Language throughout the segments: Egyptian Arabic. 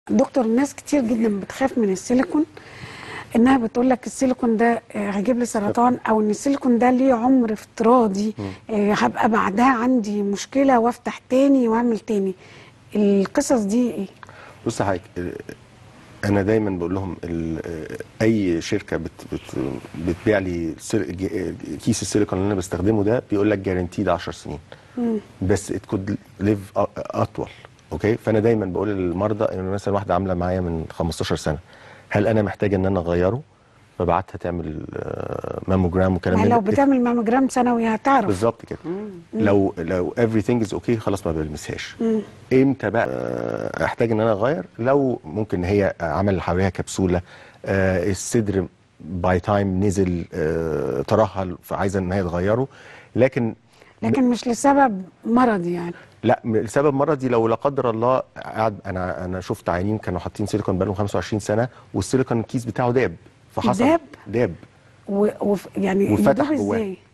دكتور ناس كتير جدا بتخاف من السيليكون انها بتقول لك السيليكون ده آه، هيجيب لي سرطان او ان السيليكون ده ليه عمر افتراضي آه، هبقى بعدها عندي مشكله وافتح تاني واعمل تاني القصص دي ايه؟ بص يا حضرتك ال- انا دايما بقول لهم ال- اي شركه بت بت بتبيع لي سيل- ج- كيس السيليكون اللي انا بستخدمه ده بيقول لك جارانتيد 10 سنين بس ات كود ليف اطول اوكي فانا دايما بقول للمرضى ان مثلا واحده عامله معايا من 15 سنه هل انا محتاجه ان انا اغيره فبعتها تعمل آه، ماموجرام وكلام يعني من لو ده. بتعمل ماموجرام سنوي هتعرف بالظبط كده لو لو everything is okay خلاص ما بلمسهاش امتى بقى آه، احتاج ان انا اغير لو ممكن هي عمل حواليها كبسوله آه، الصدر باي تايم نزل آه، ترهل فعايزه ان هي تغيره لكن لكن مش لسبب مرضي يعني لا م- لسبب مرضي لو لا قدر الله قعد انا انا شفت عيانين كانوا حاطين سيليكون بقالهم 25 سنه والسيليكون الكيس بتاعه داب فحصل داب؟ داب و... و... يعني وفتح يدوب جواه ازاي؟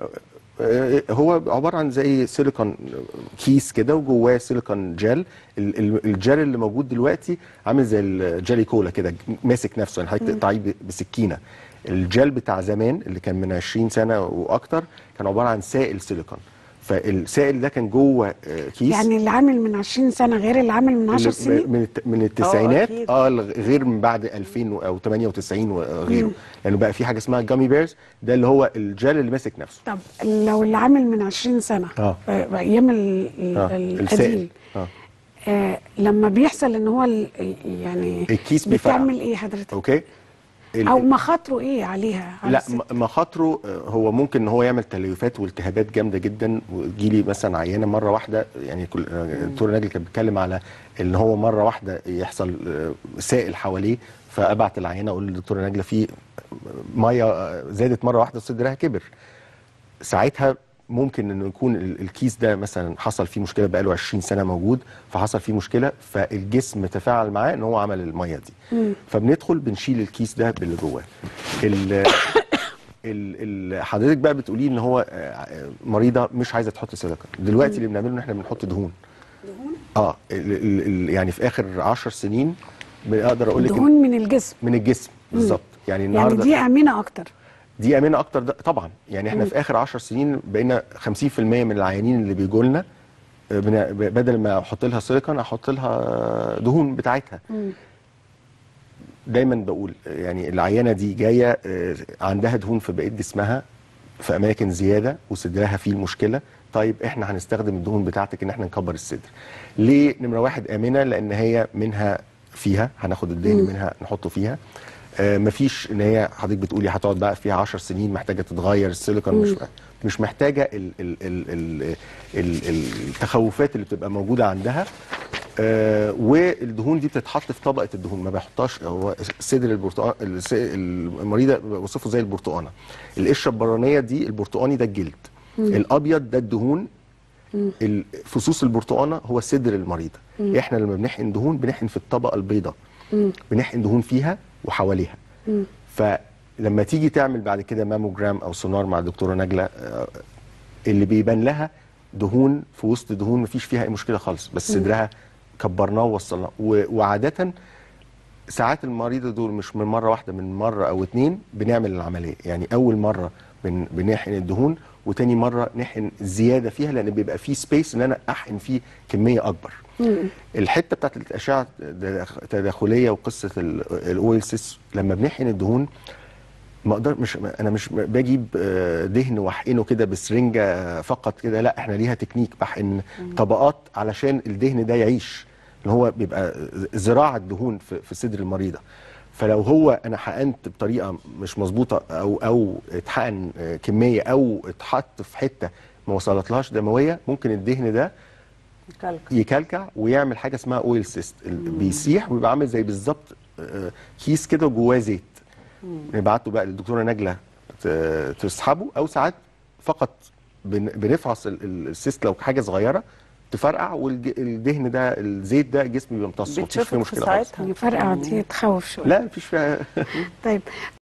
آه، هو عباره عن زي سيليكون كيس كده وجواه سيليكون جel ال- ال- الجل اللي موجود دلوقتي عامل زي الجيلي كولا كده ماسك نفسه يعني حضرتك تقطعيه ب- بسكينه الجل بتاع زمان اللي كان من 20 سنه واكتر كان عباره عن سائل سيليكون فالسائل ده كان جوه آه، كيس يعني اللي عامل من 20 سنه غير اللي عامل من 10 اللي- سنين من الت- من التسعينات أكيد. اه الغ- غير من بعد 2000 و- او 98 وغيره يعني بقى في حاجه اسمها جامي بيرز ده اللي هو الجل اللي ماسك نفسه طب لو اللي عامل من 20 سنه آه. آه، ايام ال- ال- آه، القديم السائل اه آه لما بيحصل ان هو ال- يعني الكيس بيفرقع. بتعمل ايه حضرتك؟ اوكي ال- او مخاطره ايه عليها؟ على لا الست؟ م- مخاطره آه، هو ممكن ان هو يعمل تليفات والتهابات جامده جدا وتجيلي مثلا عيانه مره واحده يعني كل آه، الدكتور ناجي كان بيتكلم على ان هو مره واحده يحصل آه، سائل حواليه فابعت العيانه اقول للدكتوره نجله في ميه آه، زادت مره واحده صدرها كبر ساعتها ممكن انه يكون ال- الكيس ده مثلا حصل فيه مشكله بقاله 20 سنه موجود فحصل فيه مشكله فالجسم تفاعل معاه ان هو عمل الميه دي فبندخل بنشيل الكيس ده باللي جواه ال- ال- ال- حضرتك بقى بتقولي ان هو آه، مريضه مش عايزه تحط سيليكون دلوقتي اللي بنعمله ان احنا بنحط دهون اه ال ال ال يعني في اخر 10 سنين بقدر اقول لك دهون من الجسم من الجسم بالظبط يعني يعني النهارده دي امنه اكتر دي امنه اكتر ده طبعا يعني احنا في اخر 10 سنين بقينا 50% من العيانين اللي بيجوا لنا آه، بن- بدل ما احط لها سيليكون احط لها دهون بتاعتها دايما بقول آه، يعني العيانه دي جايه آه، عندها دهون في بقيه جسمها في اماكن زياده وصدرها فيه المشكله طيب احنا هنستخدم الدهون بتاعتك ان احنا نكبر الصدر ليه نمره واحد امنه لان هي منها فيها هناخد الدهن منها نحطه فيها آه مفيش ان هي حضرتك بتقولي هتقعد بقى فيها 10 سنين محتاجه تتغير السيليكون مش مش محتاجه ال ال ال ال ال التخوفات اللي بتبقى موجوده عندها آه والدهون دي بتتحط في طبقه الدهون ما بيحطهاش هو صدر البرتقال الس- المريضه بوصفه زي البرتقانه القشره البرانيه دي البرتقاني ده الجلد الابيض ده الدهون ال- فصوص البرتقانه هو صدر المريضه احنا لما بنحقن دهون بنحقن في الطبقه البيضاء بنحقن دهون فيها وحواليها فلما تيجي تعمل بعد كده ماموجرام او سونار مع الدكتوره نجله آه، اللي بيبان لها دهون في وسط دهون مفيش فيها اي مشكله خالص بس صدرها كبرناه ووصلناه و- وعاده ساعات المريضه دول مش من مره واحده من مره او اتنين بنعمل العمليه يعني اول مره بن بنحقن الدهون وتاني مره نحقن زياده فيها لان بيبقى فيه سبيس ان انا احقن فيه كميه اكبر الحته بتاعت الاشعه التداخليه وقصه الاويل سيس لما بنحقن الدهون ما اقدر مش انا مش باجيب آه، دهن واحقنه كده بسرنجه فقط كده لا احنا ليها تكنيك بحقن طبقات علشان الدهن ده يعيش اللي هو بيبقى زراعه دهون في في صدر المريضه فلو هو انا حقنت بطريقه مش مظبوطه او او اتحقن آه، كميه او اتحط في حته ما وصلتلهاش دمويه ممكن الدهن ده كلك. يكلكع ويعمل حاجه اسمها اويل سيست بيسيح ويبقى عامل زي بالظبط آه، كيس كده جواه زيت نبعته بقى للدكتوره نجله ت- تسحبه او ساعات فقط بن- بنفحص ال- ال- السيست لو حاجه صغيره تفرقع والدهن ده الزيت ده الجسم بيمتصه مفيش فيه بتشوفك في مشكله خالص ساعتها يعني فرقع دي تخوف شويه لا مفيش فيها طيب